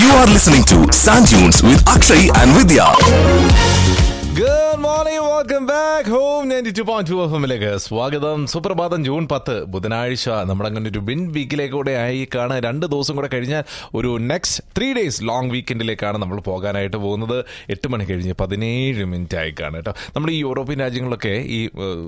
You are listening to Sand Dunes with Akshay and Vidya. Good morning welcome back home ninety two point two എഫിലേക്ക് സ്വാഗതം സുപ്രഭാതം June പത്ത് ബുധനാഴ്ച നമ്മുടെ അങ്ങനെ ഒരു ബിൻ വീക്കിലേക്കൂടെ ആയി കാണാൻ രണ്ട് ദിവസം കൂടെ കഴിഞ്ഞാൽ ഒരു നെക്സ്റ്റ് ത്രീ ഡേയ്സ് ലോങ് വീക്കെൻഡിലേക്കാണ് നമ്മൾ പോകാനായിട്ട് പോകുന്നത് എട്ട് മണി കഴിഞ്ഞ് പതിനേഴ് മിനിറ്റ് ആയി കാണും കേട്ടോ നമ്മൾ ഈ യൂറോപ്യൻ രാജ്യങ്ങളിലൊക്കെ ഈ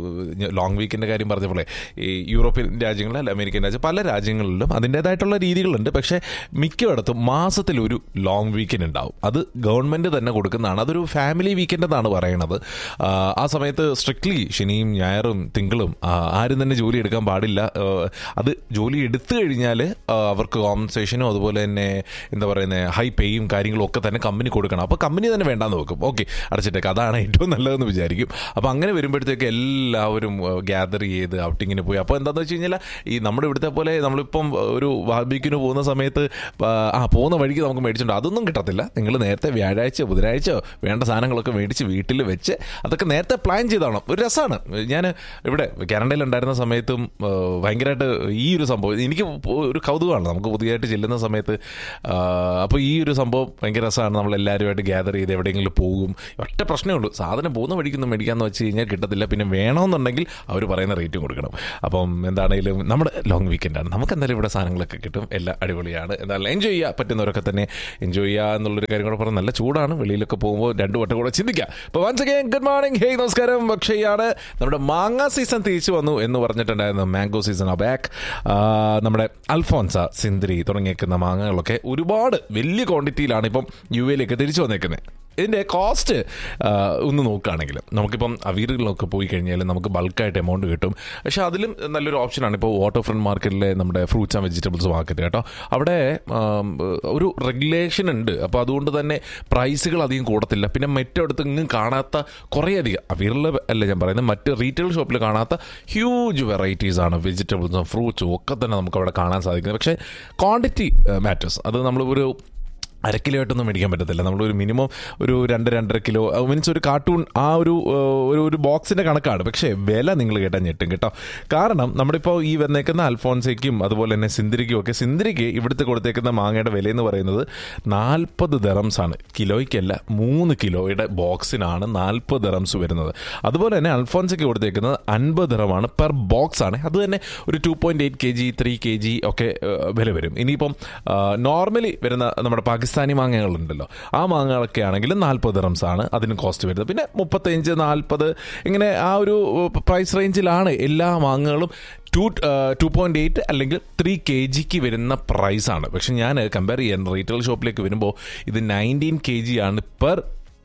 ലോങ് വീക്കിൻ്റെ കാര്യം പറഞ്ഞപ്പോഴേ ഈ യൂറോപ്യൻ രാജ്യങ്ങൾ അല്ല അമേരിക്കൻ രാജ്യം പല രാജ്യങ്ങളിലും അതിൻ്റെതായിട്ടുള്ള രീതികളുണ്ട് പക്ഷേ മിക്കയിടത്തും മാസത്തിൽ ഒരു ലോങ് വീക്കെൻഡ് ഉണ്ടാവും അത് ഗവൺമെൻറ് തന്നെ കൊടുക്കുന്നതാണ് അതൊരു ഫാമിലി വീക്കെൻഡ് എന്നാണ് പറയണത് ആ, ആ സമയത്ത് സ്ട്രിക്ട്ലി ശനിയും ഞായറും തിങ്കളും ആ, ആരും തന്നെ ജോലി എടുക്കാൻ പാടില്ല ആ, അത് ജോലി എടുത്തു കഴിഞ്ഞാൽ അവർക്ക് കോമ്പൻസേഷനും അതുപോലെ തന്നെ എന്താ പറയുന്നത് ഹൈ പേയും കാര്യങ്ങളും ഒക്കെ തന്നെ കമ്പനി കൊടുക്കണം അപ്പോൾ കമ്പനി തന്നെ വേണ്ടാന്ന് നോക്കും ഓക്കെ അടച്ചിട്ടേക്ക് അതാണ് ഏറ്റവും നല്ലതെന്ന് വിചാരിക്കും അപ്പോൾ അങ്ങനെ വരുമ്പോഴത്തേക്ക് എല്ലാവരും ഗ്യാദർ ചെയ്ത് ഔട്ടിങ്ങിന് പോയി അപ്പോൾ എന്താണെന്ന് വെച്ച് കഴിഞ്ഞാൽ ഈ നമ്മുടെ ഇവിടുത്തെ പോലെ നമ്മളിപ്പം ഒരു ബാർബിക്കിന് പോകുന്ന സമയത്ത് ആ, ആ പോകുന്ന വഴിക്ക് നമുക്ക് മേടിച്ചിട്ടുണ്ട് അതൊന്നും കിട്ടത്തില്ല നിങ്ങൾ നേരത്തെ വ്യാഴാഴ്ച ബുധനാഴ്ച വേണ്ട സാധനങ്ങളൊക്കെ മേടിച്ച് വീട്ടിൽ വെച്ച് അതൊക്കെ നേരത്തെ പ്ലാൻ ചെയ്തോണം ഒരു രസമാണ് ഞാൻ ഇവിടെ കാനഡയിൽ ഉണ്ടായിരുന്ന സമയത്തും ആ, ഭയങ്കരമായിട്ട് ഈ ഒരു സംഭവം എനിക്ക് ഒരു കൗതുകമാണ് നമുക്ക് പുതിയതായിട്ട് ചെല്ലുന്ന സമയത്ത് അപ്പോൾ ഈ ഒരു സംഭവം ഭയങ്കര രസമാണ് നമ്മൾ എല്ലാവരുമായിട്ട് ഗ്യാദർ ചെയ്ത് എവിടെയെങ്കിലും പോകും ഒറ്റ പ്രശ്നമേ ഉള്ളൂ സാധനം പോകുന്ന വഴിക്കൊന്നും മേടിക്കാന്ന് വെച്ച് കഴിഞ്ഞാൽ കിട്ടത്തില്ല പിന്നെ വേണമെന്നുണ്ടെങ്കിൽ അവർ പറയുന്ന റേറ്റും കൊടുക്കണം അപ്പം എന്താണെങ്കിലും നമ്മുടെ ലോങ് വീക്കെൻഡാണ് നമുക്ക് എന്തായാലും ഇവിടെ സാധനങ്ങളൊക്കെ കിട്ടും എല്ലാം അടിപൊളിയാണ് എന്തായാലും എൻജോയ് ചെയ്യുക പറ്റുന്നവരൊക്കെ തന്നെ എൻജോയ് ചെയ്യുക എന്നുള്ളൊരു കാര്യം കൂടെ പറഞ്ഞാൽ നല്ല ചൂടാണ് വെളിയിലൊക്കെ പോകുമ്പോൾ രണ്ടു വട്ടം കൂടെ ചിന്തിക്കുക അപ്പോൾ once again good morning hey നമസ്കാരം അക്ഷയാണ് നമ്മുടെ മാങ്ങ സീസൺ തിരിച്ചു വന്നു എന്ന് പറഞ്ഞിട്ടുണ്ടായിരുന്നു മാംഗോ സീസൺ ബാക്ക് നമ്മുടെ അൽഫോൻസ സിന്ദരി തുടങ്ങിയേക്കുന്ന മാങ്ങകളൊക്കെ ഒരുപാട് വലിയ ക്വാണ്ടിറ്റിയിലാണ് ഇപ്പം യു എയിലേക്ക് തിരിച്ചു വന്നേക്കുന്നത് ഇതിൻ്റെ കോസ്റ്റ് ഒന്ന് നോക്കുകയാണെങ്കിൽ നമുക്കിപ്പം അവീറുകളിലൊക്കെ പോയി കഴിഞ്ഞാൽ നമുക്ക് ബൾക്കായിട്ട് എമൗണ്ട് കിട്ടും പക്ഷേ അതിലും നല്ലൊരു ഓപ്ഷനാണ് ഇപ്പോൾ വാട്ടർ ഫ്രണ്ട് മാർക്കറ്റിലെ നമ്മുടെ ഫ്രൂട്ട്സ് ആൻഡ് വെജിറ്റബിൾസ് മാർക്കറ്റ് കേട്ടോ അവിടെ ആം, ഒരു റെഗുലേഷൻ ഉണ്ട് അപ്പോൾ അതുകൊണ്ട് തന്നെ പ്രൈസുകൾ അധികം കൂടത്തില്ല പിന്നെ മറ്റടുത്ത് ഇങ്ങും കാണാത്ത കുറേയധികം അവീറിൽ അല്ല ഞാൻ പറയുന്നത് മറ്റ് റീറ്റെയിൽ ഷോപ്പിൽ കാണാത്ത ഹ്യൂജ് വെറൈറ്റീസ് ആണ് വെജിറ്റബിൾസും ഫ്രൂട്ട്സും ഒക്കെ തന്നെ നമുക്ക് അവിടെ കാണാൻ സാധിക്കുന്നത് പക്ഷേ ക്വാണ്ടിറ്റി മാറ്റേഴ്സ് അത് നമ്മളൊരു അര കിലോ ആയിട്ടൊന്നും മേടിക്കാൻ പറ്റത്തില്ല നമ്മളൊരു മിനിമം ഒരു രണ്ട് രണ്ടര കിലോ മീൻസ് ഒരു കാർട്ടൂൺ ആ ഒരു ഏഹ്, ഒരു ഒരു ബോക്സിന്റെ കണക്കാണ് പക്ഷേ വില നിങ്ങൾ കേട്ടാൽ ഞെട്ടും കേട്ടോ കാരണം നമ്മുടെ ഇപ്പോൾ ഈ വന്നേക്കുന്ന അൽഫോൺസയ്ക്കും അതുപോലെ തന്നെ സിന്ദരിക്കും ഒക്കെ സിന്ദരിക്ക് ഇവിടുത്തെ കൊടുത്തേക്കുന്ന മാങ്ങയുടെ വില എന്ന് പറയുന്നത് നാൽപ്പത് ദറംസ് ആണ് കിലോയ്ക്കല്ല മൂന്ന് കിലോയുടെ ബോക്സിനാണ് നാൽപ്പത് ദറംസ് വരുന്നത് അതുപോലെ തന്നെ അൽഫോൺസയ്ക്ക് കൊടുത്തേക്കുന്നത് അൻപത് ദറമാണ് പെർ ബോക്സ് ആണ് അത് തന്നെ ഒരു two point eight K G three K G ഒക്കെ ഏഹ്, വില വരും ഇനിയിപ്പം നോർമലി വരുന്ന നമ്മുടെ പാകിസ്ഥാനി മാങ്ങകളുണ്ടല്ലോ ആ മാങ്ങകളൊക്കെ ആണെങ്കിൽ നാൽപ്പത് റംസ് ആണ് അതിന് കോസ്റ്റ് വരുന്നത് പിന്നെ മുപ്പത്തഞ്ച് നാൽപ്പത് ഇങ്ങനെ ആ ഒരു പ്രൈസ് റേഞ്ചിലാണ് എല്ലാ മാങ്ങകളും ടു ടു പോയിന്റ് എയ്റ്റ് അല്ലെങ്കിൽ ത്രീ കെ ജിക്ക് വരുന്ന പ്രൈസാണ് പക്ഷെ ഞാൻ കമ്പയർ ചെയ്യാൻ റീറ്റെയിൽ ഷോപ്പിലേക്ക് വരുമ്പോൾ ഇത് നയൻറ്റീൻ കെ ജി ആണ് പെർ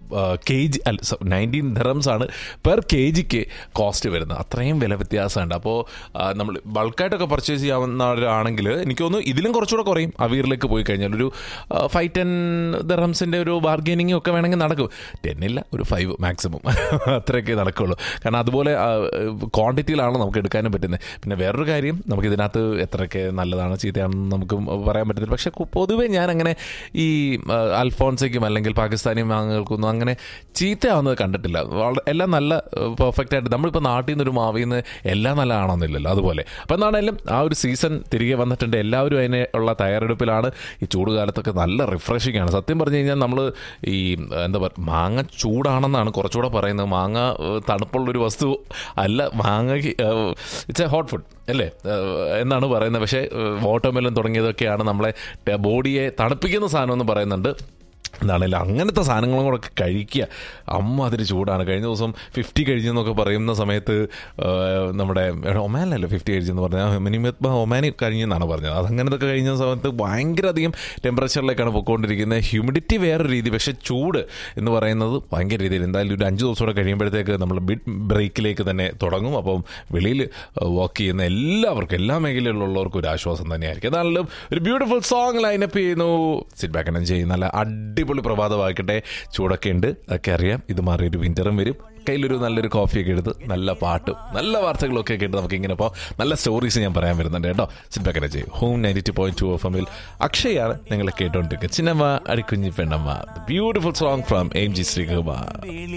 കെ ജി അല്ല നയൻറ്റീൻ ധറംസ് ആണ് പെർ കെ ജിക്ക് കോസ്റ്റ് വരുന്നത് അത്രയും വില വ്യത്യാസമുണ്ട് അപ്പോൾ നമ്മൾ ബൾക്കായിട്ടൊക്കെ പർച്ചേസ് ചെയ്യാവുന്നവരാണെങ്കിൽ എനിക്ക് തോന്നുന്നു ഇതിലും കുറച്ചുകൂടെ കുറയും അവീറിലേക്ക് പോയി കഴിഞ്ഞാൽ ഒരു ഫൈവ് ടെൻ ദറംസിൻ്റെ ഒരു ബാർഗൈനിങ് ഒക്കെ വേണമെങ്കിൽ നടക്കും ടെന്നില്ല ഒരു ഫൈവ് മാക്സിമം അത്രയൊക്കെ നടക്കുള്ളൂ കാരണം അതുപോലെ ക്വാണ്ടിറ്റിയിലാണ് നമുക്ക് എടുക്കാനും പറ്റുന്നത് പിന്നെ വേറൊരു കാര്യം നമുക്ക് ഇതിനകത്ത് എത്രയൊക്കെ നല്ലതാണ് ചീത്തയാണെന്ന് നമുക്ക് പറയാൻ പറ്റത്തില്ല പക്ഷേ കു- പൊതുവേ ഞാൻ അങ്ങനെ ഈ ആ, അൽഫോൺസയ്ക്കും അല്ലെങ്കിൽ പാകിസ്ഥാനി മാങ്ങകൾക്കൊന്നും അങ്ങനെ ചീത്തയാവുന്നത് കണ്ടിട്ടില്ല വളരെ എല്ലാം നല്ല പെർഫെക്റ്റ് ആയിട്ട് നമ്മളിപ്പോൾ നാട്ടിൽ നിന്ന് ഒരു മാവിൽ നിന്ന് എല്ലാം നല്ല ആണെന്നില്ലല്ലോ അതുപോലെ അപ്പോൾ എന്താണെങ്കിലും ആ ഒരു സീസൺ തിരികെ വന്നിട്ടുണ്ട് എല്ലാവരും അതിനെ ഉള്ള തയ്യാറെടുപ്പിലാണ് ഈ ചൂട് കാലത്തൊക്കെ നല്ല റിഫ്രഷിംഗ് ആണ് സത്യം പറഞ്ഞു കഴിഞ്ഞാൽ നമ്മൾ ഈ എന്താ പറയുക മാങ്ങ ചൂടാണെന്നാണ് കുറച്ചുകൂടെ പറയുന്നത് മാങ്ങ ഏഹ്, തണുപ്പുള്ളൊരു വസ്തു അല്ല മാങ്ങയ്ക്ക് ഇറ്റ്സ് എ ഹോട്ട് ഫുഡ് അല്ലേ ഏഹ്, എന്നാണ് പറയുന്നത് പക്ഷേ വാട്ടർമെലൻ തുടങ്ങിയതൊക്കെയാണ് നമ്മളെ ബോഡിയെ തണുപ്പിക്കുന്ന സാധനം എന്ന് പറയുന്നുണ്ട് എന്താണല്ലോ അങ്ങനത്തെ സാധനങ്ങളും കൂടെ ഒക്കെ കഴിക്കുക അമ്മ അതിന് ചൂടാണ് കഴിഞ്ഞ ദിവസം ഫിഫ്റ്റി കഴിഞ്ഞെന്നൊക്കെ പറയുന്ന സമയത്ത് ആ, നമ്മുടെ എടാ, ഒമാനിലല്ലോ ഫിഫ്റ്റി കഴിഞ്ഞെന്ന് പറഞ്ഞാൽ മിനിമം ഒമാനി കഴിഞ്ഞെന്നാണ് പറഞ്ഞത് അത് അങ്ങനത്തെ കഴിഞ്ഞ സമയത്ത് ഭയങ്കര അധികം ടെമ്പറേച്ചറിലേക്കാണ് പോയിക്കൊണ്ടിരിക്കുന്നത് ഹ്യൂമിഡിറ്റി വേറെ രീതി പക്ഷേ ചൂട് എന്ന് പറയുന്നത് ഭയങ്കര രീതിയിൽ എന്തായാലും ഒരു അഞ്ച് ദിവസം കൂടെ കഴിയുമ്പോഴത്തേക്ക് നമ്മൾ ബിഡ് ബ്രേക്കിലേക്ക് തന്നെ തുടങ്ങും അപ്പം വെളിയിൽ വർക്ക് ചെയ്യുന്ന എല്ലാവർക്കും എല്ലാ മേഖലയിലുള്ളവർക്കും ഒരു ആശ്വാസം തന്നെയായിരിക്കും എന്നാലും ഒരു ബ്യൂട്ടിഫുൾ സോങ് ലൈനപ്പ് ചെയ്യുന്നു സിറ്റ് ബാക്ക് ആൻഡ് ചെയ്യും നല്ല അടിപൊളി പ്രഭാതമായിക്കട്ടെ ചൂടൊക്കെ ഉണ്ട് അതൊക്കെ അറിയാം ഇത് മാറി ഒരു വിന്ററും വരും കയ്യിലൊരു നല്ലൊരു കോഫിയൊക്കെ എടുത്ത് നല്ല പാട്ടും നല്ല വാർത്തകളൊക്കെ കേട്ട് നമുക്ക് ഇങ്ങനെ ഇപ്പോൾ നല്ല സ്റ്റോറീസ് ഞാൻ പറയാൻ വരുന്നുണ്ട് കേട്ടോ സിറ്റ് ബാക്ക് ആൻഡ് ചെയ്യും home ninety two point two F എമ്മിൽ അക്ഷയാണ് നിങ്ങളെ കേട്ടോണ്ടിരിക്കുക ചിന്നമ്മ അടിക്കുഞ്ഞി പെണ്ണമ്മ beautiful song from M G Sreekumar